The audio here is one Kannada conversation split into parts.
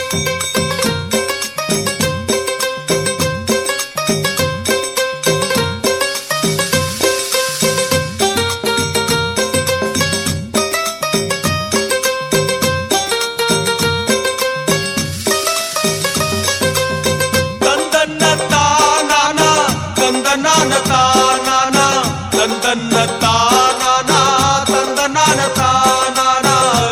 ತಂದನ್ನ ತಾನಾನ ತಂದನಾನ ತಾನಾನ ತಂದನ್ನ ತಾನಾನ ತಂದನಾನ ತಾನಾನ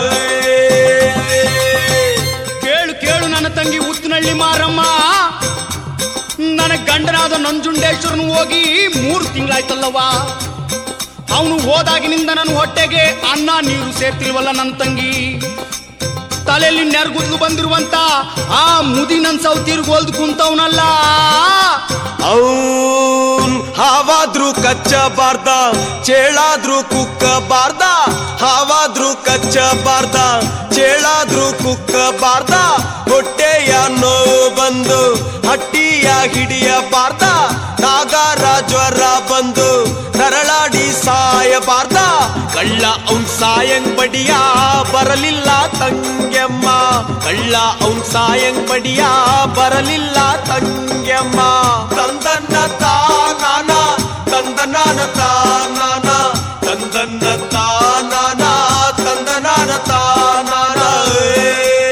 ಕೇಳು ಕೇಳು ನನ್ನ ತಂಗಿ ಉತ್ತಿನಳ್ಳಿ ಮಾರಮ್ಮ ನನ್ನ ಗಂಡನಾದ ನಂಜುಂಡೇಶ್ವರನು ಹೋಗಿ ಮೂರು ತಿಂಗಳಾಯ್ತಲ್ಲವ್ವ ಅವನು ಹೋದಾಗಿನಿಂದ ನನ್ನ ಹೊಟ್ಟೆಗೆ ಅನ್ನ ನೀರು ಸೇರ್ತಿಲ್ವಲ್ಲ ನನ್ನ ತಂಗಿ ತಲೆಯಲ್ಲಿ ನೆರ್ಗುದ್ಲು ಬಂದಿರುವಂತ ಆ ಮುದಿ ನನ್ ಸೌತಿರ್ಗೋಲ್ದು ಕುಂತವನಲ್ಲ ಅವನ್ ಹಾವಾದ್ರೂ ಕಚ್ಚಬಾರ್ದ ಚೇಳಾದ್ರೂ ಕುಕ್ಕಬಾರ್ದ ಹಾವಾದ್ರೂ ಕಚ್ಚಬಾರ್ದ ಚೇಳಾದ್ರೂ ಕುಕ್ಕಬಾರ್ದ ಹೊಟ್ಟೆಯ ನೋವು ಬಂದು ಹಟ್ಟಿಯ ಹಿಡಿಯಬಾರ್ದ ನಾಗರ ಜ್ವರ ಬಂದು ನರಳಾಡಿ ಸಾಯಬಾರ್ದ ಕಳ್ಳ ಅವ್ನ್ ಸಾಯಂಗ್ ಬಡಿಯ ಬರಲಿಲ್ಲ ತಂಗ್ಯಮ್ಮ ಕಳ್ಳ ಅವ್ನ್ ಸಾಯಂಗ್ ಬಡಿಯ ಬರಲಿಲ್ಲ ತಂಗ್ಯಮ್ಮ ತಂದನ್ನ ತಾನಾನ ತಂದನಾನ ತಾನಾನ ತಂದನ್ನ ತಾನಾನ ತಂದನಾನ ತಾನಾನ ಏ.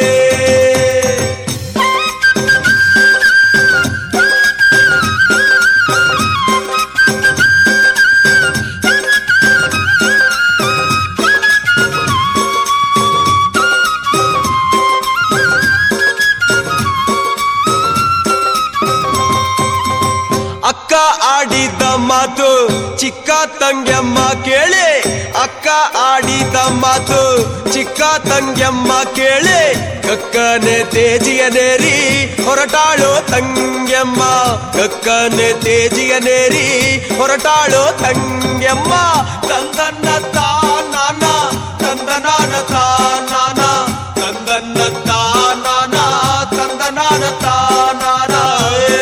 ಅಕ್ಕ ಆಡಿದ ಮಾತು ಚಿಕ್ಕ ತಂಗ್ಯಮ್ಮ ಕೇಳಿ ಅಕ್ಕ ಆಡಿದ ಮಾತು ಚಿಕ್ಕ ತಂಗ್ಯಮ್ಮ ಕೇಳಿ ಕಕ್ಕನೆ ತೇಜಿಯ ನೇರಿ ಹೊರಟಾಳು ತಂಗ್ಯಮ್ಮ ಕಕ್ಕನೆ ತೇಜಿಯ ನೇರಿ ಹೊರಟಾಳು ತಂಗ್ಯಮ್ಮ ತಂದನ್ನ ತಾನಾನ ತಂದನಾನ ತಾನಾನ ತಂದನ್ನ ತಾನಾನ ತಂದನಾನ ತಾನಾನ ಏ.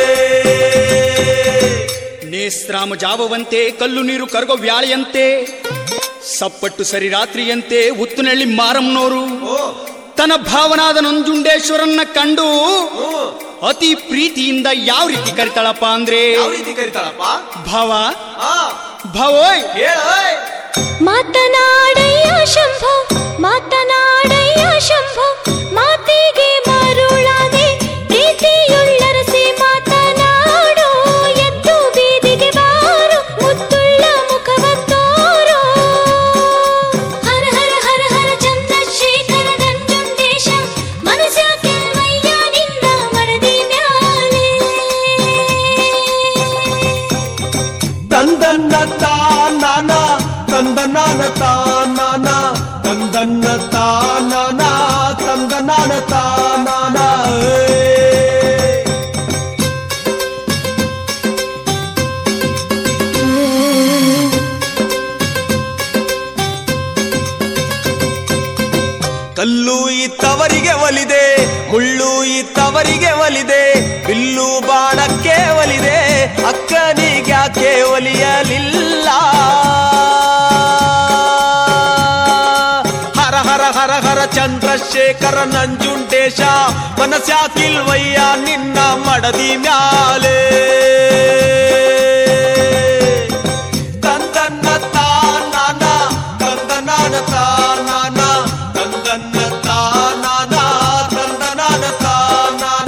ನೇಸ್ರಾಮ ಜಾವವಂತೆ ಕಲ್ಲು ನೀರು ಕರಗೋ ವ್ಯಾಳಿಯಂತೆ ಸಪ್ಪಟ್ಟು ಸರಿ ರಾತ್ರಿಯಂತೆ ಉತ್ತುನಳ್ಳಿ ಮಾರಮ್ಮನವರು ತನ್ನ ಭಾವನಾದ ನಂಜುಂಡೇಶ್ವರನ್ನ ಕಂಡು ಅತಿ ಪ್ರೀತಿಯಿಂದ ಯಾವ ರೀತಿ ಕರಿತಾಳಪ್ಪ ಅಂದ್ರೆ ಯಾವ ರೀತಿ ಕರಿತಾಳಪ್ಪ ಭಾವ ಆ, ಭಾವೋಯ್ ಹೇಳ ಓಯ್. ಮಾತನಾಡಯ್ಯ ಶಂಭೋ ಮಾತನಾಡಯ್ಯ ಶಂಭೋ ಮಾತಿಗೆ ಮರುಳಾದೆ ಪ್ರೀತಿಯುಳ್ಳರಸಿ ಮಾತನಾಡು ಎದ್ದು ಬೀದಿಗೆ ಬಾರು ಮುತ್ತುಳ್ಳ ಮುಖವ ತೋರು ಹರ ಹರ ಹರ ಹರ ಚಂದ್ರಶೇಖರ ನಂಜುಂಡೇಶ ಮನಸ್ಯಾಕೆಲ್ವಯ್ಯ ನಿನ್ನ ಮಡದಿ ಮ್ಯಾಲೆ ತಂದನ್ನ ತಾನಾನ ತಂದನಾನ ತಾನಾನ ತಂದನ್ನ ತಾನಾನ ತಂದನಾನ ತಾನಾನ ಏ. ಕಲ್ಲು ಇತ್ತವರಿಗೆ ಒಲಿದೆ ಮುಳ್ಳು ಇತ್ತವರಿಗೆ ಒಲಿದೆ ಬಿಲ್ಲು ಬಾಣಕ್ಕೆ ಒಲಿದೆ ಅಕ್ಕನಿಗ್ಯಾಕೆ ಒಲಿಯಲಿಲ್ಲ ಹರ ಹರ ಹರ ಹರ ಚಂದ್ರಶೇಖರ ನಂಜುಂಡೇಶ ಮನಸ್ಯಾಕಿಲ್ವಯ್ಯ ನಿನ್ನ ಮಡದಿ ಮ್ಯಾಲೆ ತಂದನ್ನ ತಾನಾನ ತಂದನಾನ ತಾನಾನ ತಂದನ್ನ ತಾನಾನ ತಂದನಾನ ತಾನಾನ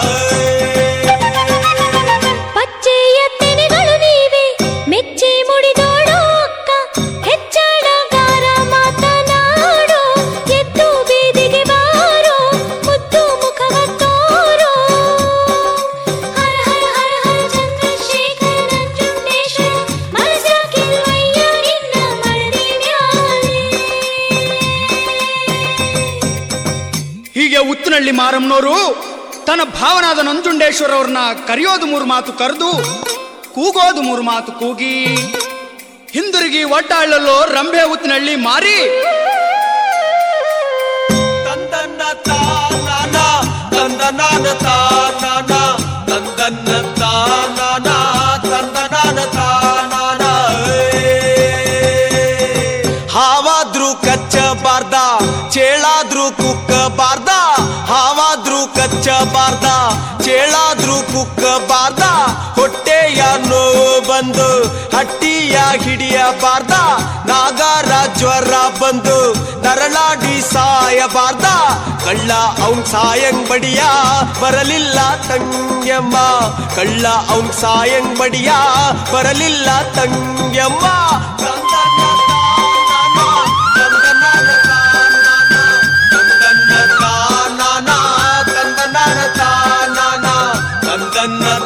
ಪಚ್ಚೆಯ ತೆನೆಗಳು ನೀವೆ ಮೆಚ್ಚಿ ಮುಡಿದೋಡು ಅಕ್ಕ ಹೆಚ್ಚಳಗಾರ ಮಾತನಾಡು ಎದ್ದು ಬೀದಿಗೆ ಬಾರೋ ಮುದ್ದು ಮುಖವ ತೋರು ಹರ ಹರ ಹರ ಹರ ಚಂದ್ರಶೇಖರ ನಂಜುಂಡೇಶ್ವರ ಮನಸ್ಸಾಕಿಲ್ವಯ್ಯ ನಿನ್ನ ಮಡದಿ ಮ್ಯಾಲೆ ಹೀಗೆ ಉತ್ತನಳ್ಳಿ ಮಾರಮ್ಮನವರು ತನ್ನ ಭಾವನಾದ ನಂಜುಂಡೇಶ್ವರ ಅವ್ರನ್ನ ಕರೆಯೋದು ಮೂರು ಮಾತು ಕರೆದು ಕೂಗೋದು ಮೂರು ಮಾತು ಕೂಗಿ ಹಿಂದಿರುಗಿ ಒಡ್ಡಾಳಲ್ಲೋ ರಂಬೆ ಉತ್ತನಳ್ಳಿ ಮಾರಿ ತಂದನ್ನ ತಾನಾನ ತಂದನಾನ ತಾನಾನ ತಂದನ್ನ ತಾನಾನ ತಂದನಾನ ತಾನಾನ ಹಾವಾದ್ರೂ ಕಚ್ಚಬಾರ್ದ ಚೇಳಾದ್ರೂ ಕುಕ್ಕಬಾರ್ದ ಹಾವಾದ್ರೂ ಕಚ್ಚ ಕುಕ್ಕಬಾರ್ದ ಚೇಳಾದ್ರೂ ಕುಕ್ಕಬಾರ್ದ ಹೊಟ್ಟೆಯ ನೋವು ಬಂದು ಹಟ್ಟಿಯ ಹಿಡಿಯಬಾರ್ದ ನಾಗರ ಜ್ವರ ಬಂದು ನರಳಾಡಿ ಸಾಯಬಾರ್ದ ಕಳ್ಳ ಅವನ್ ಸಾಯಂಗ್ ಬಡಿಯ ಬರಲಿಲ್ಲ ತಂಗ್ಯಮ್ಮ ಕಳ್ಳ ಅವನ್ ಸಾಯಂಗ್ ಬಡಿಯ ಬರಲಿಲ್ಲ ತಂಗ್ಯಮ್ಮ ತಂದನ ತಾನಾನ, ತಂದನ ತಾನಾನ, ತಂದನ ತಾನಾನ, ತಂದನ